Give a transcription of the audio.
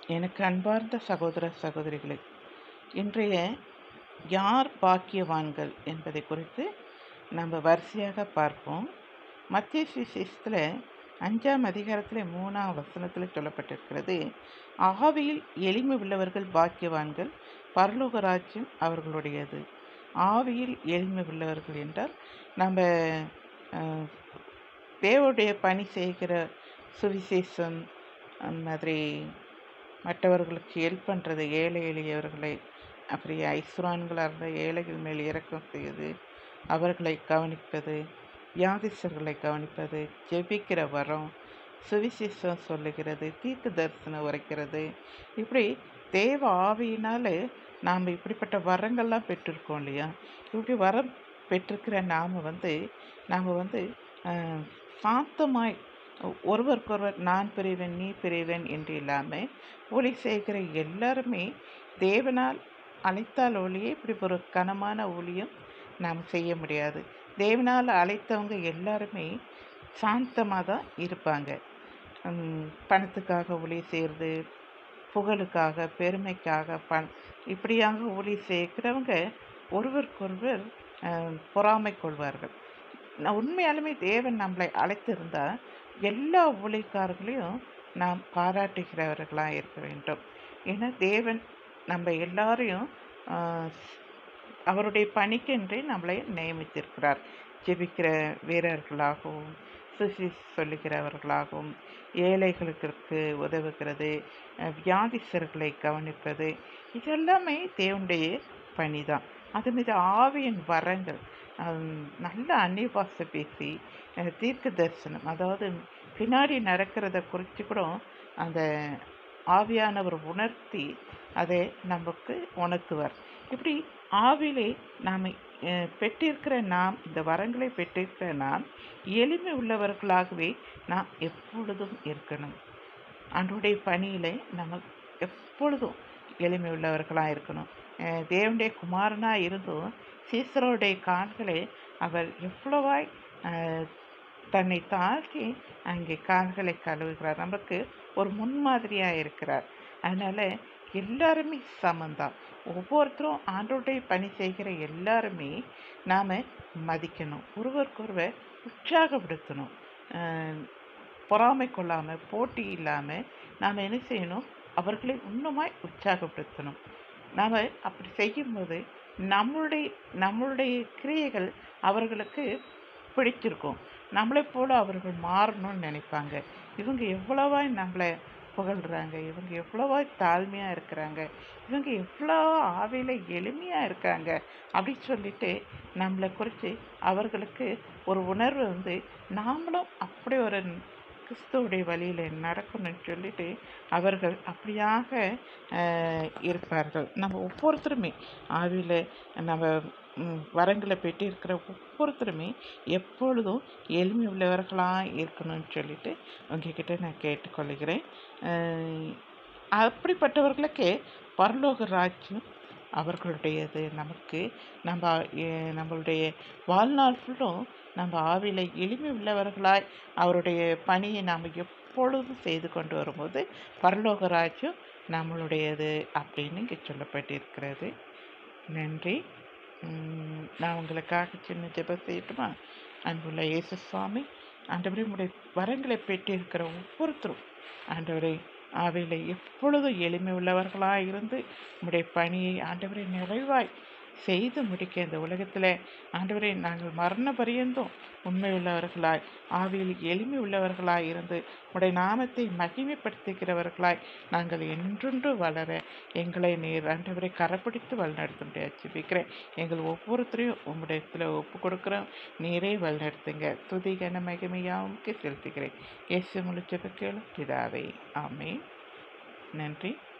எனக்கு அன்பார்ந்த சகோதர சகோதரிகளே இன்றைய யார் பாக்கியவான்கள் என்பதை குறித்து நம்ம வரிசையாக பார்ப்போம் மத்திய சுவிசேஷத்தில் அஞ்சாம் அதிகாரத்தில் மூணாம் வசனத்தில் சொல்லப்பட்டிருக்கிறது ஆவியில் எளிமை உள்ளவர்கள் பாக்கியவான்கள் பரலோக ராஜ்யம் அவர்களுடையது ஆவியில் எளிமை உள்ளவர்கள் என்றால் நம்ம அஹ், தேவனுடைய பணி செய்கிற சுவிசேஷம் அந்த மாதிரி மற்றவர்களுக்கு ஹெல்ப் பண்ணுறது ஏழை எளியவர்களை அப்படி ஐஸ்வரான்களாக இருந்த ஏழைகள் மேல் இறக்கம் செய்வது அவர்களை கவனிப்பது வியாதிசர்களை கவனிப்பது ஜெபிக்கிற வரம் சுவிசேஷம் சொல்லுகிறது தீர்க்க தரிசனம் உரைக்கிறது இப்படி தேவ ஆவியினால் நாம் இப்படிப்பட்ட வரங்கள்லாம் பெற்றிருக்கோம் இல்லையா இப்படி வரம் பெற்றிருக்கிற நாம் வந்து நாம் வந்து ஆஹ், சாந்தமாய் ஒருவருக்கொருவர் நான் பிரிவன் நீ பிரிவன் என்று இல்லாமல் ஒளி செய்கிற எல்லாருமே தேவனால் அழைத்தால் ஒளியே இப்படி ஒரு கனமான ஊழியம் நாம் செய்ய முடியாது தேவனால் அழைத்தவங்க எல்லாருமே சாந்தமாக தான் இருப்பாங்க உம், பணத்துக்காக ஊழி செய்கிறது புகழுக்காக பெருமைக்காக பண் இப்படியாக ஊழி செய்கிறவங்க ஒருவருக்கொருவர் அஹ், பொறாமை கொள்வார்கள் நான் உண்மையாலுமே தேவன் நம்மளை அழைத்திருந்தால் எல்லா ஊழியக்காரர்களையும் நாம் பாராட்டுகிறவர்களாக இருக்க வேண்டும் ஏன்னா தேவன் நம்ம எல்லாரையும் ஆஹ், அவருடைய பணிக்கென்றே நம்மளை நியமித்திருக்கிறார் ஜெபிக்கிற வீரர்களாகவும் சுசி சொல்லுகிறவர்களாகவும் ஏழைகளுக்கு உதவுகிறது அஹ், வியாதிஸ்தர்களை கவனிப்பது இதெல்லாமே தேவனுடைய பணி தான் அது மீது ஆவியின் வரங்கள் ஹம், நல்ல அந்நிய பாஷை பேசி அஹ், தீர்க்க தரிசனம் அதாவது பின்னாடி நடக்கிறத குறித்து கூட அந்த ஆவியானவர் உணர்த்தி அதை நமக்கு உணர்த்துவார் இப்படி ஆவிலே நாம் அஹ், பெற்றிருக்கிற நாம் இந்த வரங்களை பெற்றிருக்கிற நாம் எளிமை உள்ளவர்களாகவே நாம் எப்பொழுதும் இருக்கணும் அன்றைய பணியில் நம்ம எப்பொழுதும் எளிமை உள்ளவர்களாக இருக்கணும் அஹ் தேவனுடைய குமாரனாக இருந்தும் சீசரோடைய கால்களை அவர் எவ்வளவாய் அஹ், தன்னை தாழ்த்தி அங்கே கால்களை கழுவுகிறார் நமக்கு ஒரு முன்மாதிரியாக இருக்கிறார் அதனால் எல்லாருமே சமந்தான் ஒவ்வொருத்தரும் ஆண்டோடைய பணி செய்கிற எல்லாருமே நாம் மதிக்கணும் ஒருவருக்கொருவர் உற்சாகப்படுத்தணும் அஹ், பொறாமை கொள்ளாமல் போட்டி இல்லாமல் நாம் என்ன செய்யணும் அவர்களை இன்னுமாய் உற்சாகப்படுத்தணும் நாம் அப்படி செய்யும்போது நம்மளுடைய நம்மளுடைய கிரியைகள் அவர்களுக்கு பிடிச்சிருக்கும் நம்மளைப் போல அவர்கள் மாறணும்னு நினைப்பாங்க இவங்க எவ்வளவாய் நம்மளை புகழ்கிறாங்க இவங்க எவ்வளவாய் தாழ்மையாக இருக்கிறாங்க இவங்க எவ்வளோ ஆவியில் எளிமையாக இருக்காங்க அப்படின்னு சொல்லிட்டு நம்மளை குறித்து அவர்களுக்கு ஒரு உணர்வு வந்து நாமளும் அப்படி ஒரு கிறிஸ்துவுடைய வழியில் நடக்கணும்னு சொல்லிட்டு அவர்கள் அப்படியாக அஹ், இருப்பார்கள் நம்ம ஒவ்வொருத்தருமே ஆவியில் நம்ம ம், வரங்களை பெற்றிருக்கிற ஒவ்வொருத்தருமே எப்பொழுதும் எளிமை உள்ளவர்களாக இருக்கணும்னு சொல்லிட்டு உங்ககிட்ட நான் கேட்டுக்கொள்கிறேன் அஹ், அப்படிப்பட்டவர்களுக்கு பரலோக ராஜ்யம் அவர்களுடையது நமக்கு நம்ம அஹ், நம்மளுடைய வாழ்நாள் ஃபுல்லும் நம்ம ஆவியில் எளிமை உள்ளவர்களாய் அவருடைய பணியை நாம் எப்பொழுதும் செய்து கொண்டு வரும்போது பரலோக ராஜ்யம் நம்மளுடையது அப்படின்னு இங்கே சொல்லப்பட்டிருக்கிறது நன்றி உம், நான் உங்களுக்காக சின்ன ஜெபம் செய்யட்டுமா அன்புள்ள இயேசு சுவாமி ஆண்டவரே உடைய வரங்களை பெற்றிருக்கிற ஒவ்வொருத்தரும் ஆண்டவரே ஆவியில் எப்பொழுதும் எளிமை உள்ளவர்களாக இருந்து உம்முடைய பணியை ஆண்டவரை நிறைவாய் செய்து முடிக்க இந்த உலகத்தில் ஆண்டவரே நாங்கள் மரண பரியந்தும் உண்மை உள்ளவர்களாய் ஆவியில் எளிமை உள்ளவர்களாய் இருந்து உடைய நாமத்தை மகிமைப்படுத்துகிறவர்களாய் நாங்கள் என்றொன்று வளர எங்களை நீர் ஆண்டவரை கரப்பிடித்து வழிநடத்த ஜெபிக்கிறேன் எங்கள் ஒவ்வொருத்தரையும் உம்முடையத்தில் ஒப்பு கொடுக்குறோம் நீரே வழிநடத்துங்க துதி கன மகிமையாவுக்கு செலுத்துகிறேன் இயேசு முழு ஜெபக்கேளும் பிதாவே ஆமென் நன்றி